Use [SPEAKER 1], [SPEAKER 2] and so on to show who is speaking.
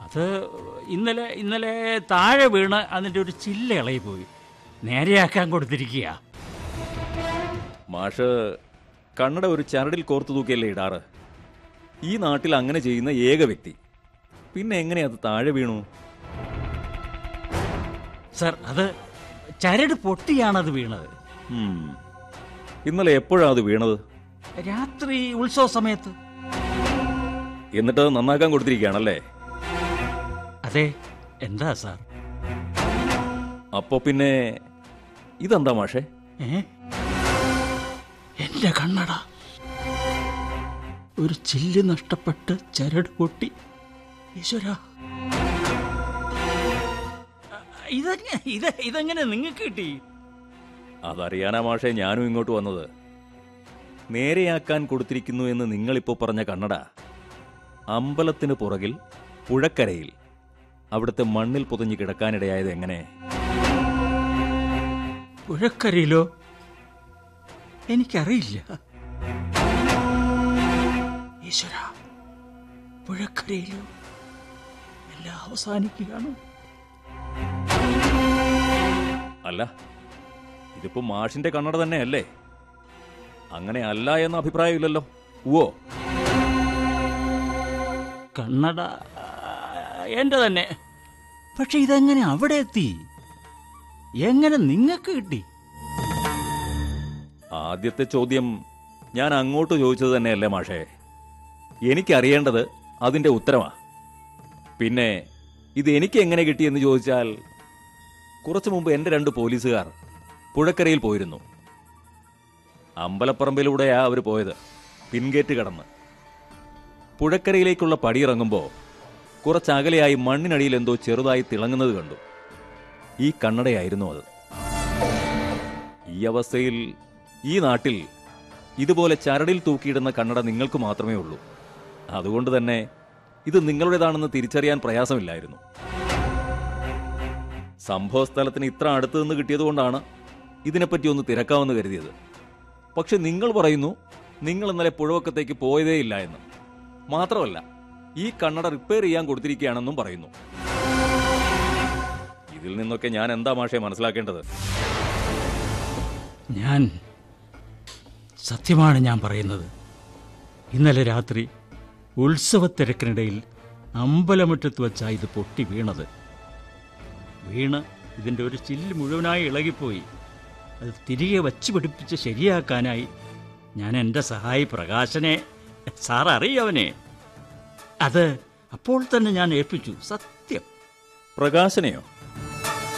[SPEAKER 1] അത് ഇന്നലെ ഇന്നലെ താഴെ വീണ് അതിൻ്റെ ഒരു ചില്ല ഇളകി പോയി നേരെയാക്കാൻ കൊടുത്തിരിക്കുക
[SPEAKER 2] മാഷ് കണ്ണട ഒരു ചരടിൽ കോർത്തു തൂക്കിയല്ലേ ഇടാറ് ഈ നാട്ടിൽ അങ്ങനെ ചെയ്യുന്ന ഏക വ്യക്തി പിന്നെ എങ്ങനെ അത് താഴെ വീണു
[SPEAKER 1] സർ അത് ചരട് പൊട്ടിയാണത് വീണത്
[SPEAKER 2] ഉം. ഇന്നലെ എപ്പോഴാ അത് വീണത്
[SPEAKER 1] രാത്രി ഉത്സവ സമയത്ത്
[SPEAKER 2] എന്നിട്ട് അത് നന്നാക്കാൻ കൊടുത്തിരിക്കുകയാണല്ലേ
[SPEAKER 1] അതെ എന്താ സാർ
[SPEAKER 2] അപ്പോ പിന്നെ ഇതെന്താ മാഷേ
[SPEAKER 1] ഏ എന്റെ കണ്ണട ഒരു ചില്ല് നഷ്ടപ്പെട്ട് ചരട് പൊട്ടി ഈശ്വര ഇതെങ്ങനെ ഇത് ഇതെങ്ങനെ നിങ്ങൾക്ക് കിട്ടി
[SPEAKER 2] അതറിയാനാ മാഷേ ഞാനും ഇങ്ങോട്ട് വന്നത് നേരെയാക്കാൻ കൊടുത്തിരിക്കുന്നു എന്ന് നിങ്ങളിപ്പോ പറഞ്ഞ കണ്ണട അമ്പലത്തിന് പുറകിൽ പുഴക്കരയിൽ അവിടുത്തെ മണ്ണിൽ പുതഞ്ഞു കിടക്കാനിടയായത് എങ്ങനെ
[SPEAKER 1] പുഴക്കരയിലോ എനിക്കറിയില്ല ഈശ്വര പുഴക്കരയിലോ എല്ലാം അവസാനിക്കുകയാണ്
[SPEAKER 2] അല്ല ഇതിപ്പോ മാഷിന്റെ കണ്ണട തന്നെയല്ലേ അങ്ങനെ അല്ല എന്ന അഭിപ്രായമില്ലല്ലോ ഓ
[SPEAKER 1] കണ്ണട ആ, എന്റെ തന്നെ പക്ഷെ ഇതെങ്ങനെ അവിടെ എത്തി എങ്ങനെ നിങ്ങൾക്ക് കിട്ടി
[SPEAKER 2] ആദ്യത്തെ ചോദ്യം ഞാൻ അങ്ങോട്ട് ചോദിച്ചത് തന്നെയല്ലേ മാഷേ എനിക്കറിയേണ്ടത് അതിന്റെ ഉത്തരമാ പിന്നെ ഇത് എനിക്ക് എങ്ങനെ കിട്ടിയെന്ന് ചോദിച്ചാൽ കുറച്ചു മുമ്പ് എന്റെ രണ്ട് പോലീസുകാർ പുഴക്കരയിൽ പോയിരുന്നു അമ്പലപ്പറമ്പിലൂടെയാ അവർ പോയത് പിൻഗേറ്റ് കടന്ന് പുഴക്കരയിലേക്കുള്ള പടിയിറങ്ങുമ്പോൾ കുറച്ചകലെയായി മണ്ണിനടിയിൽ എന്തോ ചെറുതായി തിളങ്ങുന്നത് കണ്ടു ഈ കണ്ണടയായിരുന്നു അത് ഈ അവസ്ഥയിൽ ഈ നാട്ടിൽ ഇതുപോലെ ചരടിൽ തൂക്കിയിടുന്ന കണ്ണട നിങ്ങൾക്ക് മാത്രമേ ഉള്ളൂ അതുകൊണ്ട് തന്നെ ഇത് നിങ്ങളുടേതാണെന്ന് തിരിച്ചറിയാൻ പ്രയാസമില്ലായിരുന്നു സംഭവ സ്ഥലത്തിന് ഇത്ര അടുത്ത് നിന്ന് കിട്ടിയതുകൊണ്ടാണ് ഇതിനെപ്പറ്റി ഒന്ന് തിരക്കാമെന്ന് കരുതിയത് പക്ഷെ നിങ്ങൾ പറയുന്നു നിങ്ങൾ ഇന്നലെ പുഴവക്കത്തേക്ക് പോയതേ ഇല്ല എന്ന് മാത്രമല്ല ഈ കണ്ണട റിപ്പയർ ചെയ്യാൻ കൊടുത്തിരിക്കുകയാണെന്നും പറയുന്നു ഇതിൽ നിന്നൊക്കെ ഞാൻ എന്താ മാഷെ മനസ്സിലാക്കേണ്ടത്
[SPEAKER 1] ഞാൻ സത്യമാണ് ഞാൻ പറയുന്നത് ഇന്നലെ രാത്രി ഉത്സവത്തിരക്കിനിടയിൽ അമ്പലമുറ്റത്ത് വെച്ചാ ഇത് പൊട്ടി വീണത് വീണ് ഇതിൻ്റെ ഒരു ചില്ല് മുഴുവനായി ഇളകിപ്പോയി അത് തിരികെ വച്ച് പിടിപ്പിച്ച് ശരിയാക്കാനായി ഞാൻ എൻ്റെ സഹായി പ്രകാശനെ സാർ അറിയവനെ അത് അപ്പോൾ തന്നെ ഞാൻ ഏൽപ്പിച്ചു സത്യം
[SPEAKER 2] പ്രകാശനെയോ